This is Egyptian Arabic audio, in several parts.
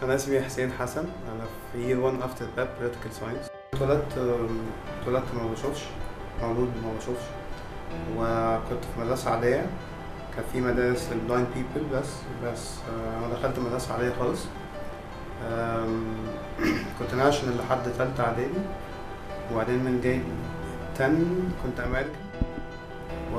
أنا اسمي حسين حسن أنا في year 1 after that political science اتولدت اتولدت ما بشوفش مولود ما بشوفش وكنت في مدرسة عادية كان في مدارس للبلايند بيبل بس بس آه، أنا دخلت مدرسة عادية خالص آم، كنت ناشونال لحد تالتة إعدادي وبعدين من جاي 10 كنت أمريكان و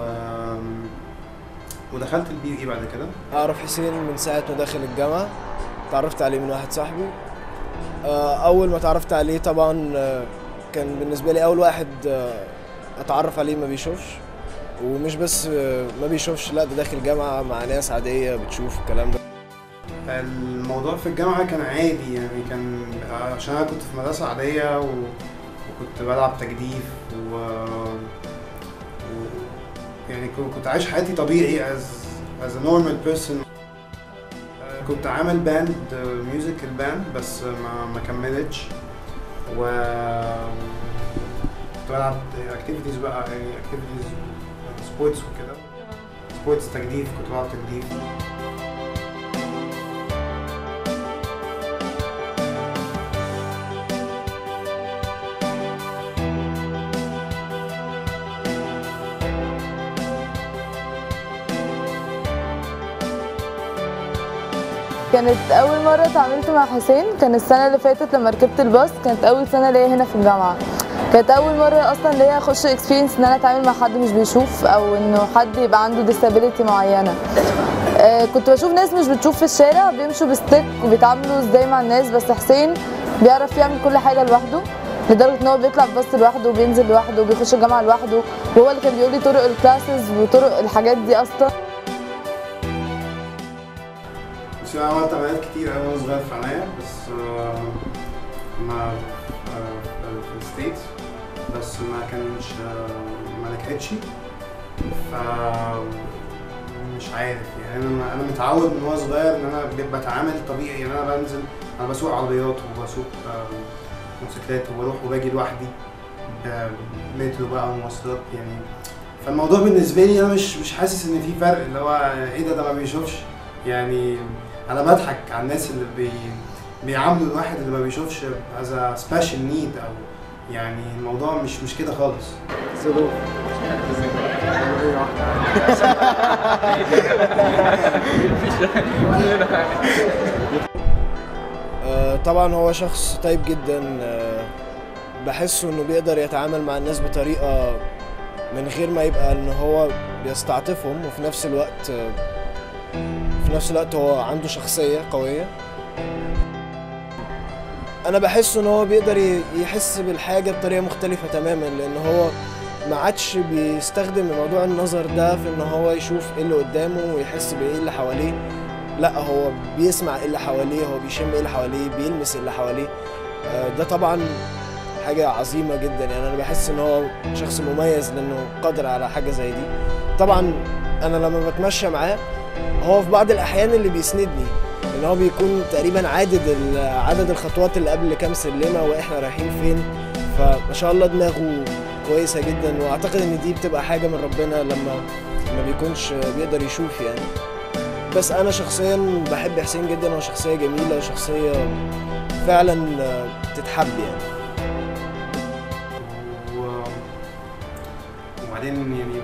ودخلت البي اي بعد كده اعرف حسين من ساعه ما دخل الجامعه تعرفت عليه من واحد صاحبي آه، اول ما تعرفت عليه طبعا آه، كان بالنسبه لي اول واحد آه، اتعرف عليه ما بيشوفش ومش بس آه، ما بيشوفش لا ده داخل جامعه مع ناس عاديه بتشوف الكلام ده الموضوع في الجامعة كان عادي يعني كان عشان أنا كنت في مدرسة عادية و... وكنت بلعب تجديف و... و... يعني كنت- كنت عايش حياتي طبيعي as as a normal person كنت عامل باند ميوزيكال باند بس ما ما كملتش و كنت بلعب اكتيفيتيز بقى يعني اكتيفيتيز سبورتس وكده سبورتس تجديف كنت بلعب تجديف كانت أول مرة اتعاملت مع حسين كان السنة اللي فاتت لما ركبت الباص كانت أول سنة ليا هنا في الجامعة كانت أول مرة أصلا ليا أخش اكسبيرينس إن أنا أتعامل مع حد مش بيشوف أو إنه حد يبقى عنده disability معينة آه، كنت بشوف ناس مش بتشوف في الشارع بيمشوا بستيك وبيتعاملوا ازاي مع الناس بس حسين بيعرف يعمل كل حاجة لوحده لدرجة ان هو بيطلع بس لوحده وبينزل لوحده وبيخش الجامعة لوحده وهو اللي كان بيقول لي طرق الكلاسز وطرق الحاجات دي أصلا بس انا عملت عمليات كتير قوي وانا صغير في عينيا بس آه، ما آه، في الستيتس بس ما كانش آه، ما نجحتش ف مش عارف يعني انا انا متعود من وانا صغير ان انا ب- بتعامل طبيعي يعني انا بنزل انا بسوق عربيات وبسوق آه، موتوسيكلات وبروح وباجي لوحدي بمترو بقى ومواصلات يعني فالموضوع بالنسبه لي انا مش مش حاسس ان في فرق اللي هو ايه ده ده ما بيشوفش يعني انا بضحك على الناس اللي بي بيعاملوا الواحد اللي ما بيشوفش از سبيشال نيد او يعني الموضوع مش مش كده خالص ظروف آه، طبعا هو شخص طيب جدا آه، بحسه انه بيقدر يتعامل مع الناس بطريقه من غير ما يبقى ان هو بيستعطفهم وفي نفس الوقت آه، في نفس الوقت هو عنده شخصيه قويه انا بحس ان هو بيقدر ي- يحس بالحاجه بطريقه مختلفه تماما لان هو ما عادش بيستخدم موضوع النظر ده في ان هو يشوف ايه اللي قدامه ويحس بايه اللي حواليه لا هو بيسمع ايه اللي حواليه هو بيشم ايه اللي حواليه بيلمس اللي حواليه آه، ده طبعا حاجة عظيمة جدا يعني أنا بحس إن هو شخص مميز لأنه قادر على حاجة زي دي طبعا أنا لما بتمشى معاه هو في بعض الأحيان اللي بيسندني لأن هو بيكون تقريبا عدد ال- عدد الخطوات اللي قبل كام سلمة وإحنا رايحين فين فما شاء الله دماغه كويسة جدا وأعتقد إن دي بتبقى حاجة من ربنا لما ما بيكونش بيقدر يشوف يعني بس انا شخصيا بحب حسين جدا هو شخصيه جميله وشخصيه فعلا تتحب يعني و... وبعدين يعني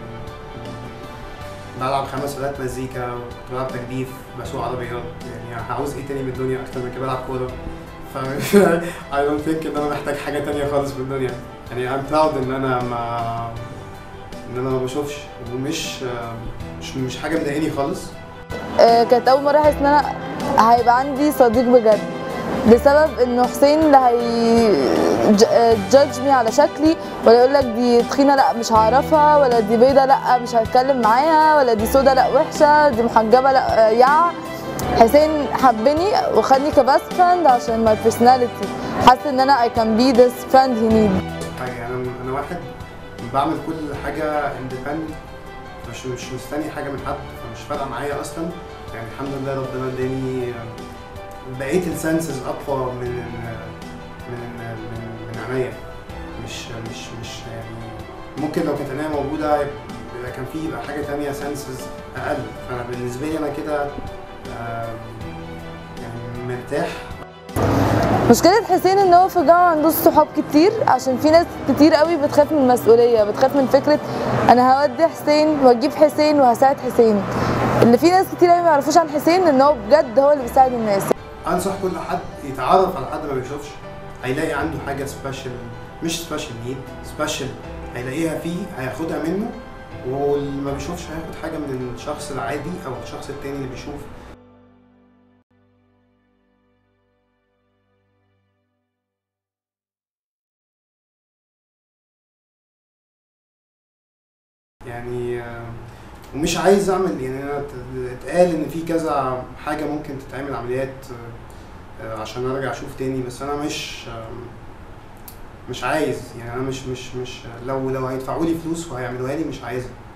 بلعب خمس فرقات مزيكا كنت بلعب تجديف بسوق عربيات يعني هعوز ايه تاني من الدنيا اكتر من كده بلعب كوره ف I don't think ان انا محتاج حاجه تانية خالص في الدنيا يعني I'm proud ان انا ما ان انا ما بشوفش ومش مش مش حاجه مضايقاني خالص آه، كانت اول مره احس ان انا هيبقى عندي صديق بجد بسبب انه حسين لا هيجادج مي على شكلي ولا يقول لك دي تخينه لا مش هعرفها ولا دي بيضه لا مش هتكلم معاها ولا دي سودا لا وحشه دي محجبه لا آه، يع حسين حبني وخدني كباست فريند عشان ماي بيرسوناليتي حاسس ان انا I can be this friend he need حاجه انا انا واحد بعمل كل حاجه اندبندنت مش مش مستني حاجه من حد فمش فارقه معايا اصلا يعني الحمد لله ربنا اداني بقيه السنسز اقوى من من من من عينيا مش مش مش يعني ممكن لو كانت عينيا موجوده يبقى كان في يبقى حاجه تانية سنسز اقل فانا بالنسبه لي انا كده آم، يعني مرتاح مشكلة حسين ان هو في الجامعة ما عندوش صحاب كتير عشان في ناس كتير قوي بتخاف من المسؤولية بتخاف من فكرة انا هودي حسين واجيب حسين وهساعد حسين اللي في ناس كتير قوي ما يعرفوش عن حسين ان هو بجد هو اللي بيساعد الناس انصح كل حد يتعرف على حد ما بيشوفش هيلاقي عنده حاجه سبيشال مش سبيشال نيد سبيشال هيلاقيها فيه هياخدها منه واللي ما بيشوفش هياخد حاجه من الشخص العادي او الشخص التاني اللي بيشوف يعني آه، ومش عايز اعمل يعني انا ت- اتقال ان في كذا حاجه ممكن تتعمل عمليات آه، آه، عشان ارجع اشوف تاني بس انا مش آم، مش عايز يعني انا مش مش مش لو لو هيدفعوا لي فلوس وهيعملوها لي مش عايزها